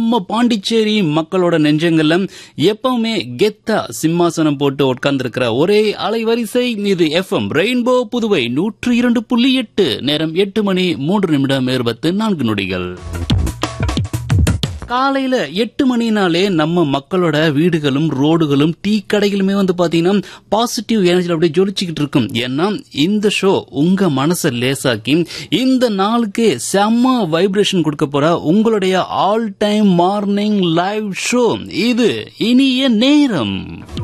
நம்ம பாண்டிச்சேரி மக்களோட நெஞ்சங்கள்ல எப்பவுமே கெத்தா சிம்மாசனம் போட்டு உட்கார்ந்திருக்கிற ஒரே அலைவரிசை இது எஃப்எம் ரெயின்போ புதுவை நூற்று இரண்டு புள்ளி எட்டு நேரம் எட்டு மணி மூன்று நிமிடம் இருபத்து நான்கு நொடிகள் காலையில எட்டு மணினாலே நம்ம மக்களோட வீடுகளும் ரோடுகளும் டீ கடைகளுமே வந்து பாத்தீங்கன்னா பாசிட்டிவ் எனர்ஜியில் அப்படியே ஜொலிச்சுக்கிட்டு இருக்கும் ஏன்னா இந்த ஷோ உங்க மனசை லேசாக்கி இந்த நாளுக்கே செம்ம வைப்ரேஷன் கொடுக்க போற உங்களுடைய all time morning live show இது இனிய நேரம்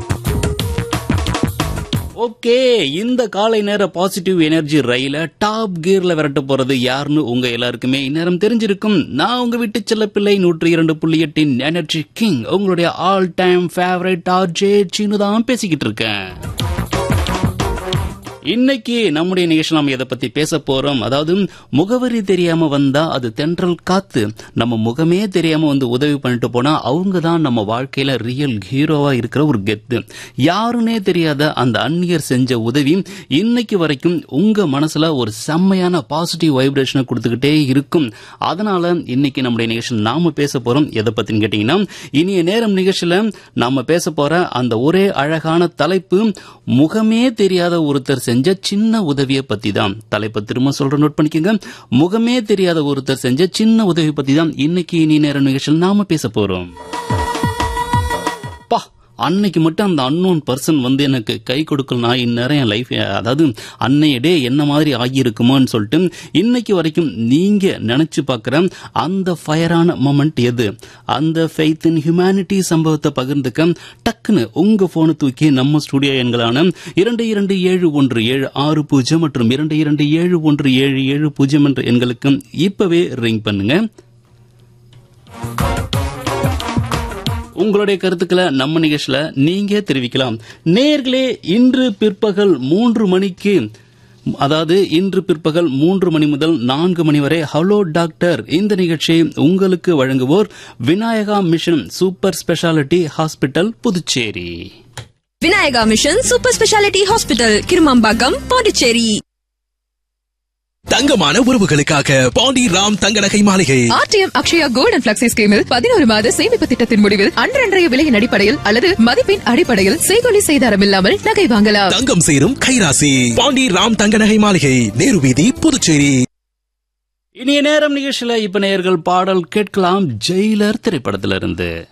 ஓகே இந்த காலை நேர பாசிட்டிவ் எனர்ஜி ரயில டாப் கியர்ல விரட்ட போறது யாருன்னு உங்க எல்லாருக்குமே இந்நேரம் தெரிஞ்சிருக்கும் நான் உங்க வீட்டு செல்ல பிள்ளை நூற்றி இரண்டு புள்ளி எட்டின் எனர்ஜி கிங் உங்களுடைய all time favourite RJ Seenu தான் பேசிக்கிட்டு இருக்கேன் இன்னைக்கு நம்முடைய நிகழ்ச்சி நாம எதை பத்தி பேச போறோம் அதாவது முகவரி தெரியாம வந்தா அது தென்றல் காத்து நம்ம முகமே தெரியாம வந்து உதவி பண்ணிட்டு போனா அவங்க தான் நம்ம வாழ்க்கையில ரியல் ஹீரோவா இருக்கிற ஒரு கெத்து யாருன்னே தெரியாத அந்த அந்நியர் செஞ்ச உதவி இன்னைக்கு வரைக்கும் உங்க மனசுல ஒரு செம்மையான பாசிட்டிவ் வைப்ரேஷனை கொடுத்துக்கிட்டே இருக்கும் அதனால இன்னைக்கு நம்முடைய நிகழ்ச்சி நாம பேச போறோம் எதை பத்தின்னு கேட்டீங்கன்னா இனிய நேரம் நிகழ்ச்சியில நாம பேச போற அந்த ஒரே அழகான தலைப்பு முகமே தெரியாத ஒருத்தர் செஞ்ச சின்ன உதவியை பத்தி தான் தலைப்பை திரும்ப சொல்ற நோட் பண்ணிக்கோங்க முகமே தெரியாத ஒருத்தர் செஞ்ச சின்ன உதவி பத்தி தான் இன்னைக்கு இனி நேர நிகழ்ச்சியில் நாம பேச போறோம் பா அன்னைக்கு மட்டும் அந்த அன்னோன் பர்சன் வந்து எனக்கு கை கொடுக்கலனா இந்நேரம் என் லைஃப் அதாவது அன்னைய டே என்ன மாதிரி ஆகியிருக்குமோன்னு சொல்லிட்டு இன்னைக்கு வரைக்கும் நீங்க நினைச்சு பார்க்குற அந்த ஃபயரான மொமெண்ட் எது அந்த ஃபெய்த் இன் ஹியூமனிட்டி சம்பவத்தை பகிர்ந்துக்க டக்குன்னு உங்க போனை தூக்கி நம்ம ஸ்டுடியோ எண்களான இரண்டு இரண்டு ஏழு ஒன்று ஏழு ஆறு பூஜ்ஜியம் மற்றும் இரண்டு இரண்டு ஏழு ஒன்று ஏழு ஏழு பூஜ்ஜியம் என்ற எண்களுக்கு இப்பவே ரிங் பண்ணுங்க உங்களுடைய கருத்துக்களை நம்ம நிகழ்ச்சியில நீங்க தெரிவிக்கலாம் நேர்களே இன்று பிற்பகல் மூன்று மணிக்கு அதாவது இன்று பிற்பகல் மூன்று மணி முதல் நான்கு மணி வரை ஹலோ டாக்டர் இந்த நிகழ்ச்சியை உங்களுக்கு வழங்குவோர் Vinayaka mission super speciality hospital Puducherry Vinayaka mission super speciality hospital Kirumampakkam Pondicherry தங்கமான உறவுகளுக்காக பாண்டி ராம் தங்க நகை மாளிகை RTM Akshaya gold and flexi ஸ்கீமில் பதினோரு மாத சேமிப்பு திட்டத்தின் முடிவில் அன்றன்றைய விலையின் அடிப்படையில் அல்லது மதிப்பின் அடிப்படையில் செய்கொலி செய்தாரம் இல்லாமல் நகை வாங்கலாம் தங்கம் சேரும் கைராசி பாண்டி ராம் தங்க நகை மாளிகை நேரு வீதி புதுச்சேரி இனிய நேரம் நிகழ்ச்சியில இப்ப நேயர்கள் பாடல் கேட்கலாம் ஜெயிலர் திரைப்படத்திலிருந்து